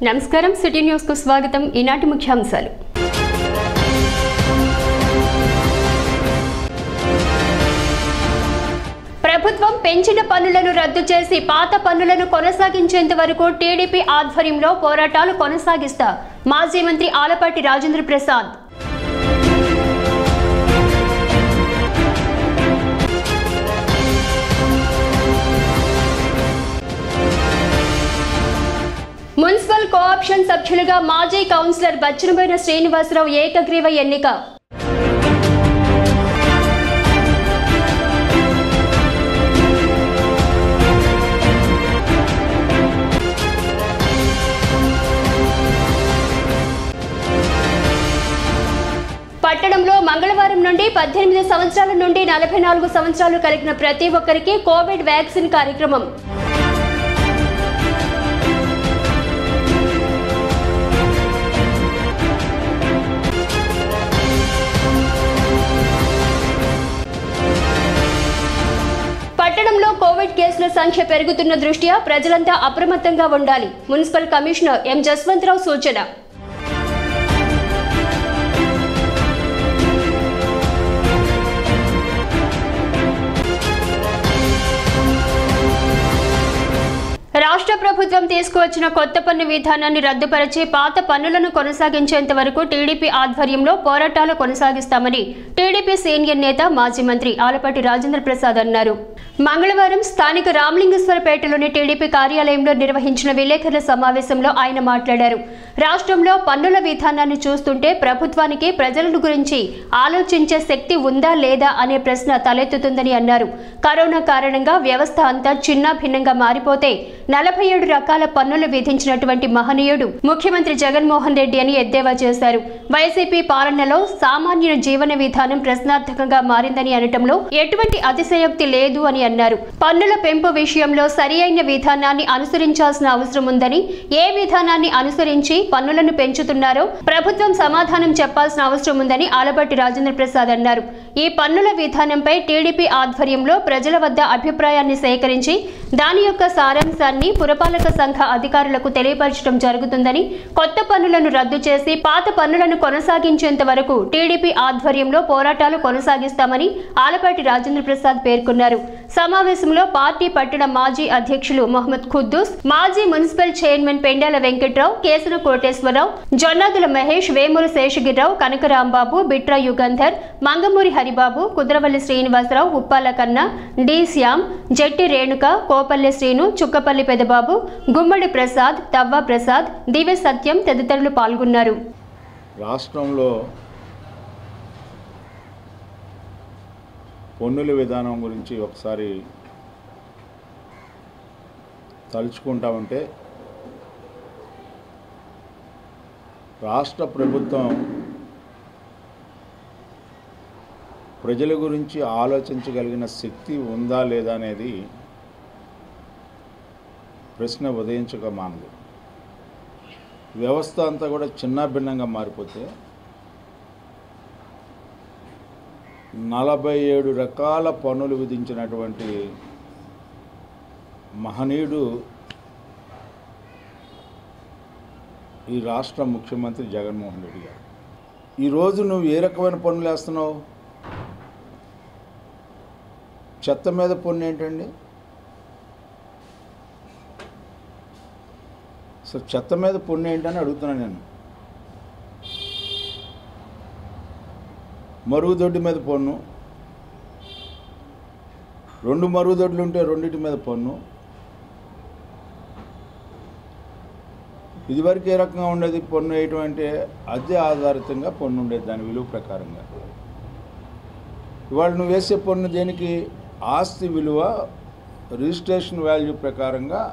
నమస్కారం city news కు స్వాగతం ఈనాటి ముఖ్యాంశాలు ప్రభుత్వం పెంచిన పన్నులను రద్దు చేసి పాత పన్నులను కొనసాగించేంత వరకు టీడీపీ ఆధ్వర్యంలో పోరాటాలు కొనసాగిస్తా మాజీ మంత్రి ఆలపాటి రాజేంద్ర ప్రసాద్ మున్సిపల్ కోఆప్షన్ సభ్యులుగా మాజీ కౌన్సిలర్ బచ్చనబోయిన శ్రీనివాసరావు ఏకగ్రీవ ఎన్నిక పట్టణంలో మంగళవారం నుండి పద్దెనిమిది సంవత్సరాల నుండి నలభై నాలుగు సంవత్సరాలు కలిగిన ప్రతి ఒక్కరికి కోవిడ్ వ్యాక్సిన్ కార్యక్రమం పట్టణంలో కోవిడ్ కేసుల సంఖ్య పెరుగుతున్న దృష్ట్యా ప్రజలంతా అప్రమత్తంగా ఉండాలి మున్సిపల్ కమిషనర్ ఎం జస్వంతరావు సూచన రాష్ట్ర ప్రభుత్వం తీసుకువచ్చిన కొత్త పన్ను విధానాన్ని రద్దుపరిచి పాత పన్నులను కొనసాగించేంత వరకు టీడీపీ ఆధ్వర్యంలో పోరాటాలు కొనసాగిస్తామని టీడీపీ సీనియర్ నేత మాజీ మంత్రి ఆలపాటి రాజేంద్ర ప్రసాద్ అన్నారు మంగళవారం స్థానిక రామలింగేశ్వరపేటలోని టీడీపీ కార్యాలయంలో నిర్వహించిన విలేకరుల సమావేశంలో ఆయన మాట్లాడారు రాష్ట్రంలో పన్నుల విధానాన్ని చూస్తుంటే ప్రభుత్వానికి ప్రజల గురించి ఆలోచించే శక్తి ఉందా లేదా అనే ప్రశ్న తలెత్తుతుందని అన్నారు కరోనా కారణంగా వ్యవస్థ అంతా చిన్న భిన్నంగా మారిపోతే నలభై ఏడు రకాల పన్నులు విధించినటువంటి మహనీయుడు ముఖ్యమంత్రి జగన్మోహన్ రెడ్డి అని ఎద్దేవా చేశారు వైసీపీ పాలనలో సామాన్యుల జీవన విధానం ప్రశ్నార్థకంగా మారిందని అనటంలో ఎటువంటి అతిశయోక్తి లేదు అని అన్నారు పన్నుల పెంపు విషయంలో సరి అయిన విధానాన్ని అనుసరించాల్సిన అవసరం ఉందని ఏ విధానాన్ని అనుసరించి పన్నులను పెంచుతున్నారో ప్రభుత్వం సమాధానం చెప్పాల్సిన అవసరం ఉందని ఆలపాటి రాజేంద్ర ప్రసాద్ అన్నారు ఈ పన్నుల విధానంపై టీడీపీ ఆధ్వర్యంలో ప్రజల వద్ద అభిప్రాయాన్ని సేకరించి దాని యొక్క సారాంశాన్ని పురపాలక సంఘ అధికారులకు తెలియపరచడం జరుగుతుందని కొత్త పన్నులను రద్దు చేసి పాత పన్నులను కొనసాగించేంత వరకు టీడీపీ ఆధ్వర్యంలో పోరాటాలు కొనసాగిస్తామని ఆలపాటి రాజేంద్ర ప్రసాద్ పేర్కొన్నారు సమావేశంలో పార్టీ పట్టణ మాజీ అధ్యక్షులు మొహమ్మద్ ఖుద్దూస్ మాజీ మున్సిపల్ చైర్మన్ పెండాల వెంకట్రావు కేసుల కోటేశ్వరరావు జొన్నాదుల మహేష్ వేమూరు శేషగిరిరావు కనకరాంబాబు బిట్రా యుగంధర్ మంగమూరి హరిబాబు కుద్రవల్లి శ్రీనివాసరావు ఉప్పాల కన్నా డి శ్యామ్ జట్టి రేణుక కోపల్లి శ్రీను చుక్కపల్లి పెదబాబు గుమ్మడి ప్రసాద్ తవ్వ ప్రసాద్ దివ్య సత్యం తదితరులు పాల్గొన్నారు రాష్ట్రంలో పన్నుల విధానం గురించి ఒకసారి తలుచుకుంటా ఉంటే రాష్ట్ర ప్రభుత్వం ప్రజల గురించి ఆలోచించగలిగిన శక్తి ఉందా లేదా అనేది ప్రశ్న ఉదయించక మానదు వ్యవస్థ అంతా కూడా చిన్న భిన్నంగా మారిపోతే నలభై ఏడు రకాల పన్నులు విధించినటువంటి మహనీయుడు ఈ రాష్ట్ర ముఖ్యమంత్రి జగన్మోహన్ రెడ్డి గారు ఈరోజు నువ్వు ఏ రకమైన పన్నులు వేస్తున్నావు చెత్త మీద పన్ను ఏంటండి అసలు చెత్త మీద పన్ను ఏంటని అడుగుతున్నాను నేను మరుగుదొడ్డి మీద పన్ను రెండు మరుగుదొడ్లు ఉంటే రెండింటి మీద పన్ను ఇదివరకు ఏ రకంగా ఉండేది పన్ను వేయటం అంటే అద్దె ఆధారితంగా పన్ను ఉండేది దాని విలువ ప్రకారంగా ఇవాళ నువ్వు వేసే పన్ను దేనికి ఆస్తి విలువ రిజిస్ట్రేషన్ వాల్యూ ప్రకారంగా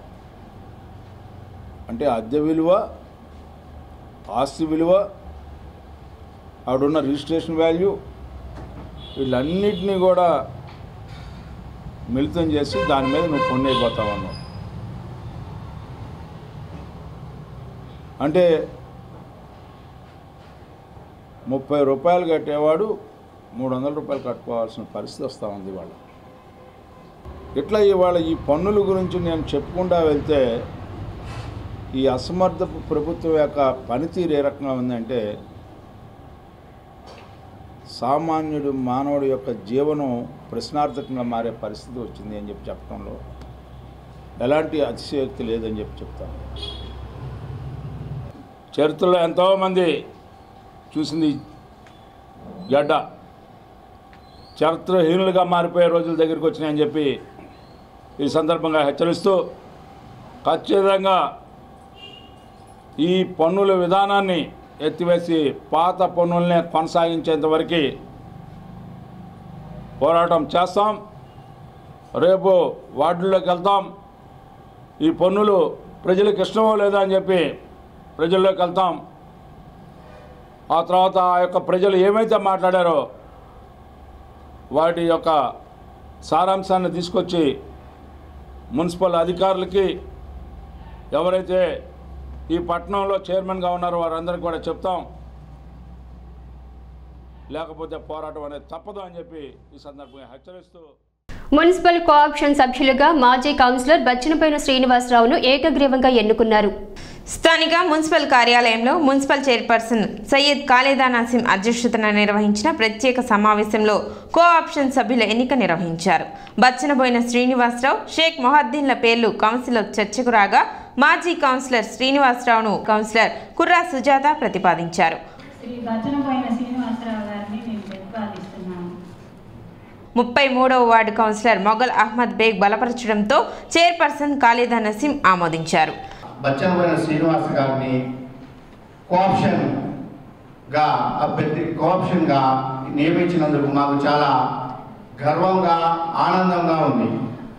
అంటే అద్దె విలువ ఆస్తి విలువ ఆవిడున్న రిజిస్ట్రేషన్ వాల్యూ వీళ్ళన్నిటినీ కూడా మిళితం చేసి దాని మీద నువ్వు పన్ను అయిపోతావు అన్నావు అంటే ముప్పై రూపాయలు కట్టేవాడు మూడు వందల రూపాయలు కట్టుకోవాల్సిన పరిస్థితి వస్తూ ఉంది ఇవాళ ఇట్లా ఇవాళ ఈ పన్నుల గురించి నేను చెప్పుకుంటా వెళ్తే ఈ అసమర్థ ప్రభుత్వం యొక్క పనితీరు ఏ రకంగా ఉందంటే సామాన్యుడు మానవుడి యొక్క జీవనం ప్రశ్నార్థకంగా మారే పరిస్థితి వచ్చింది అని చెప్పి చెప్పడంలో ఎలాంటి అతిశయోక్తి లేదని చెప్పి చెప్తాను చరిత్రలో ఎంతోమంది చూసింది గడ్డ చరిత్రహీనులుగా మారిపోయే రోజుల దగ్గరికి వచ్చినాయని చెప్పి ఈ సందర్భంగా హెచ్చరిస్తూ ఖచ్చితంగా ఈ పన్నుల విధానాన్ని ఎత్తివేసి పాత పన్నుల్నే కొనసాగించేంత వరకు పోరాటం చేస్తాం రేపు వార్డుల్లోకి వెళ్తాం ఈ పన్నులు ప్రజలకు ఇష్టమో లేదా అని చెప్పి ప్రజల్లోకి వెళ్తాం ఆ తర్వాత ఆ యొక్క ప్రజలు ఏమైతే మాట్లాడారో వాటి యొక్క సారాంశాన్ని తీసుకొచ్చి మున్సిపల్ అధికారులకి ఎవరైతే ఈ పట్టణంలో చైర్మన్గా ఉన్నారో వారందరికీ కూడా చెప్తాం లేకపోతే పోరాటం అనేది తప్పదు అని చెప్పి ఈ సందర్భంగా హెచ్చరిస్తూ మున్సిపల్ కోఆప్షన్ సభ్యులుగా మాజీ కౌన్సిలర్ బచ్చినపైన శ్రీనివాసరావును ఏకగ్రీవంగా ఎన్నుకున్నారు స్థానిక మున్సిపల్ కార్యాలయంలో మున్సిపల్ చైర్పర్సన్ సయ్యద్ ఖాళీదా నసీం అధ్యక్షతన నిర్వహించిన ప్రత్యేక సమావేశంలో కో ఆప్షన్ సభ్యుల ఎన్నిక నిర్వహించారు బచ్చనబోయిన శ్రీనివాసరావు షేక్ మొహద్దీన్ల పేర్లు కౌన్సిల్లో చర్చకు రాగా మాజీ కౌన్సిలర్ శ్రీనివాసరావును కౌన్సిలర్ కుర్రా సుజాత ప్రతిపాదించారు శ్రీ బచ్చనపోయిన శ్రీనివాసరావు గారిని నేను ప్రతిపాదిస్తున్నాను ముప్పై మూడవ వార్డు కౌన్సిలర్ మొఘల్ అహ్మద్ బేగ్ బలపరచడంతో చైర్పర్సన్ ఖాళీదా నసీం ఆమోదించారు బచ్చనపోయిన శ్రీనివాస్ గారిని కోఆప్షన్గా అభ్యర్థి కోఆప్షన్గా నియమించినందుకు మాకు చాలా గర్వంగా ఆనందంగా ఉంది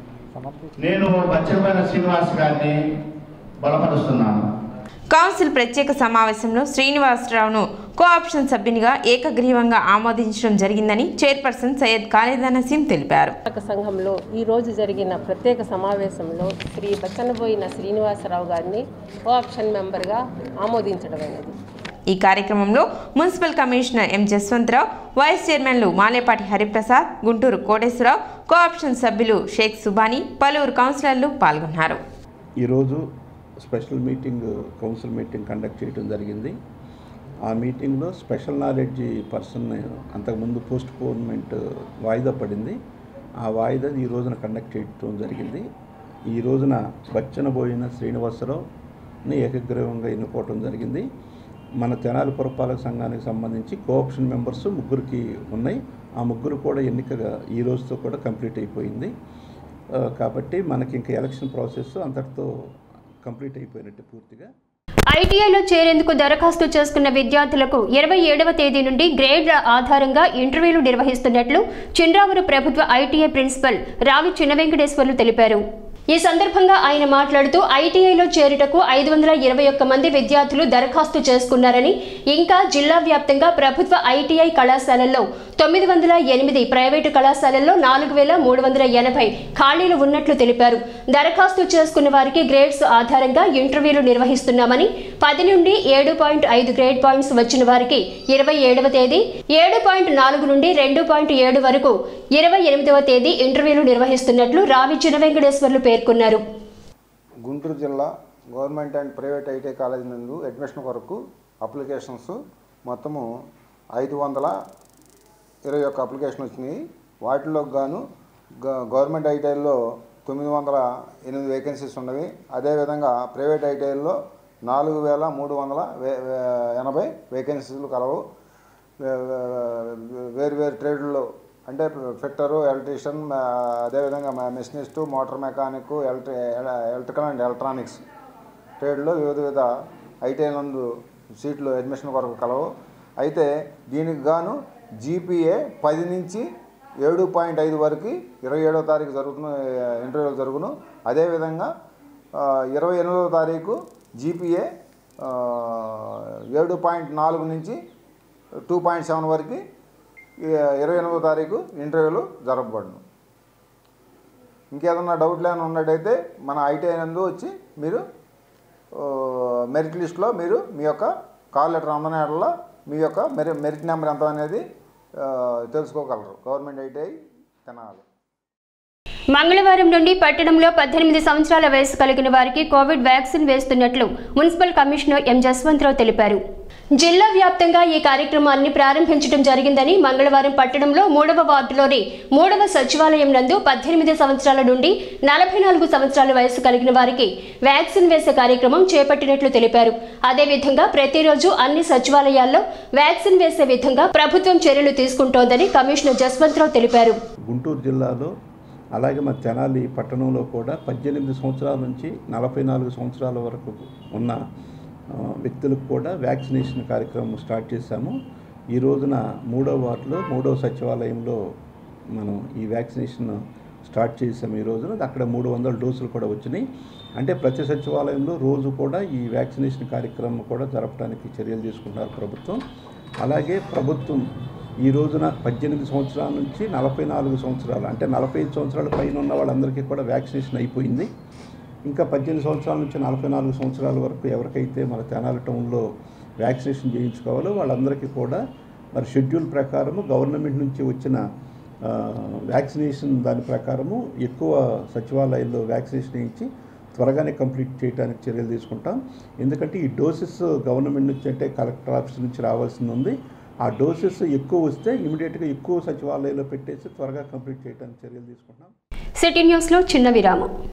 నేను బచ్చనపోయిన శ్రీనివాస్ గారిని బలపరుస్తున్నాను కౌన్సిల్ ప్రత్యేక సమావేశంలో శ్రీనివాసరావును కోఆప్షన్ సభ్యునిగా ఏకగ్రీవంగా ఆమోదించడం జరిగిందని చైర్పర్సన్ సయ్యద్ ఖాళీదా నసీం తెలిపారు కర్ణాటక సంఘంలో ఈరోజు జరిగిన ప్రత్యేక సమావేశంలో శ్రీ బచ్చనబోయిన శ్రీనివాసరావు గారిని కోఆప్షన్ మెంబర్గా ఆమోదించడమైనది ఈ కార్యక్రమంలో municipal commissioner M Jaswantharao vice చైర్మన్లు మాలేపాటి హరిప్రసాద్ గుంటూరు కోటేశ్వరరావు కోఆప్షన్ సభ్యులు షేక్ సుబానీ పలువురు కౌన్సిలర్లు పాల్గొన్నారు ఈరోజు special meeting council meeting conduct చేయడం జరిగింది ఆ మీటింగ్లో స్పెషల్ నాలెడ్జ్ పర్సన్ అంతకుముందు పోస్ట్ పోన్మెంట్ వాయిదా పడింది ఆ వాయిదా ఈ రోజున కండక్ట్ చేయడం జరిగింది ఈ రోజున బచ్చనబోయిన శ్రీనివాసరావుని ఏకగ్రీవంగా ఎన్నుకోవటం జరిగింది మన తెనాలి పురపాలక సంఘానికి సంబంధించి కోఆప్షన్ మెంబర్స్ ముగ్గురికి ఉన్నాయి ఆ ముగ్గురు కూడా ఎన్నికగా ఈ రోజుతో కూడా కంప్లీట్ అయిపోయింది ఆ, కాబట్టి మనకి ఇంకా ఎలక్షన్ ప్రాసెస్ అంతటితో కంప్లీట్ అయిపోయినట్టు పూర్తిగా ఐటీఐలో చేరేందుకు దరఖాస్తు చేసుకున్న విద్యార్థులకు ఇరవై ఏడవ తేదీ నుండి గ్రేడ్ల ఆధారంగా ఇంటర్వ్యూలు నిర్వహిస్తున్నట్లు చిండ్రావూరు ప్రభుత్వ ఐటీఐ ప్రిన్సిపల్ రావి చిన్నవెంకటేశ్వర్లు తెలిపారు ఈ సందర్భంగా ఆయన మాట్లాడుతూ ఐటీఐలో చేరుటకు ఐదు వందల ఇరవై ఒక్క మంది విద్యార్థులు దరఖాస్తు చేసుకున్నారని ఇంకా జిల్లా వ్యాప్తంగా ప్రభుత్వ ఐటీఐ కళాశాలల్లో తొమ్మిది వందల ఎనిమిది ప్రైవేటు కళాశాలల్లో నాలుగు వేల మూడు వందల ఎనభై ఖాళీలు ఉన్నట్లు తెలిపారు దరఖాస్తు చేసుకున్న వారికి గ్రేడ్స్ ఆధారంగా ఇంటర్వ్యూలు నిర్వహిస్తున్నామని పది నుండి ఏడు పాయింట్ ఐదు గ్రేడ్ పాయింట్స్ వచ్చిన వారికి ఇరవై ఏడవ తేదీ ఏడు పాయింట్ నాలుగు నుండి రెండు పాయింట్ ఏడు వరకు ఇరవై ఎనిమిదవ తేదీ ఇంటర్వ్యూలు నిర్వహిస్తున్నట్లు రావి చినవెంకటేశ్వర్లు పేర్కొన్నారు గుంటూరు జిల్లా government and private IT college నందు అడ్మిషన్ కొరకు అప్లికేషన్స్ మొత్తము ఐదు వందల ఇరవై ఒక్క అప్లికేషన్ వచ్చినాయి వాటిలో గాను గ- గవర్నమెంట్ ఐటీఐల్లో తొమ్మిది వందల ఎనిమిది వేకెన్సీస్ ఉన్నవి అదేవిధంగా ప్రైవేట్ ఐటీఐల్లో నాలుగు వేల మూడు వందల వే వే- ఎనభై వేకెన్సీలు కలవు వే- వే- వేరు వేరు ట్రేడ్లలో అంటే ఫిట్టరు ఎలక్ట్రీషియన్ ఆ, అదేవిధంగా మ- మెషినిస్టు మోటార్ మెకానిక్ ఎలక్ట్రి ఎల- ఎలక్ట్రికల్ అండ్ ఎలక్ట్రానిక్స్ ట్రేడ్లో వివిధ వివిధ ఐటీఐ నందు సీట్లు అడ్మిషన్ కొరకు కలవు అయితే దీనికి గాను జీపీఏ పది నుంచి ఏడు పాయింట్ ఐదు వరకు ఇరవై ఏడవ తారీఖు జరుగుతున్న ఇంటర్వ్యూలు జరుగును అదేవిధంగా ఆ, ఇరవై ఎనిమిదవ తారీఖు జీపీఏ ఏడు పాయింట్ నాలుగు నుంచి టూ పాయింట్ సెవెన్ వరకు ఈ ఇరవై ఎనిమిదో తారీఖు ఇంటర్వ్యూలు జరపబడును ఇంకేదన్నా డౌట్లు ఏమైనా ఉన్నట్టయితే మన ఐటీఐ నందు వచ్చి మీరు ఆ, మెరిట్ లిస్ట్లో మీరు మీ యొక్క కాల్ లెటర్ అందనేళ్ళలో మీ యొక్క మెరి మెరిట్ నెంబర్ ఎంత అనేది ఆ, తెలుసుకోగలరు గవర్నమెంట్ ఐటీఐ తెనాలి మంగళవారం నుండి పట్టణంలో పద్దెనిమిది సంవత్సరాల వయసు కలిగిన వారికి కోవిడ్ వ్యాక్సిన్ వేస్తున్నట్లు మున్సిపల్ కమిషనర్ ఎం జస్వంతరావు తెలిపారు జిల్లా వ్యాప్తంగా ఈ కార్యక్రమాన్ని ప్రారంభించడం జరిగిందని మంగళవారం పట్టణంలో మూడవ వార్డులోని మూడవ సచివాలయం నందు పద్దెనిమిది సంవత్సరాల నుండి నలభై నాలుగు సంవత్సరాల వయసు కలిగిన వారికి వ్యాక్సిన్ వేసే కార్యక్రమం చేపట్టినట్లు తెలిపారు అదేవిధంగా ప్రతిరోజు అన్ని సచివాలయాల్లో వ్యాక్సిన్ వేసే విధంగా ప్రభుత్వం చర్యలు తీసుకుంటోందని కమిషనర్ జస్వంతరావు తెలిపారు గుంటూరు జిల్లాలో అలాగే మన తెనాలి పట్టణంలో కూడా పద్దెనిమిది సంవత్సరాల నుంచి నలభై నాలుగు సంవత్సరాల వరకు ఉన్న ఆ, వ్యక్తులకు కూడా వ్యాక్సినేషన్ కార్యక్రమం స్టార్ట్ చేశాము ఈ రోజున మూడో వార్డులో మూడో సచివాలయంలో మనం ఈ వ్యాక్సినేషన్ స్టార్ట్ చేసాము ఈ రోజున అక్కడ మూడు వందల డోసులు కూడా వచ్చినాయి అంటే ప్రతి సచివాలయంలో రోజు కూడా ఈ వ్యాక్సినేషన్ కార్యక్రమం కూడా జరపడానికి చర్యలు తీసుకుంటున్నారు ప్రభుత్వం అలాగే ప్రభుత్వం ఈ రోజున పద్దెనిమిది సంవత్సరాల నుంచి నలభై నాలుగు సంవత్సరాలు అంటే నలభై ఐదు సంవత్సరాల పైన ఉన్న వాళ్ళందరికీ కూడా వ్యాక్సినేషన్ అయిపోయింది ఇంకా పద్దెనిమిది సంవత్సరాల నుంచి నలభై నాలుగు సంవత్సరాల వరకు ఎవరికైతే మన తెనాలి టౌన్లో వ్యాక్సినేషన్ చేయించుకోవాలో వాళ్ళందరికీ కూడా మరి షెడ్యూల్ ప్రకారము గవర్నమెంట్ నుంచి వచ్చిన ఆ, వ్యాక్సినేషన్ దాని ప్రకారము ఎక్కువ సచివాలయాల్లో వ్యాక్సినేషన్ వేయించి త్వరగానే కంప్లీట్ చేయడానికి చర్యలు తీసుకుంటాం ఎందుకంటే ఈ డోసెస్ గవర్నమెంట్ నుంచి అంటే కలెక్టర్ ఆఫీస్ నుంచి రావాల్సింది ఉంది ఆ డోసెస్ ఎక్కువ వస్తే ఇమీడియట్గా ఎక్కువ సచివాలయాల్లో పెట్టేసి త్వరగా కంప్లీట్ చేయడానికి చర్యలు తీసుకుంటాం సిటీ న్యూస్లో చిన్న విరామం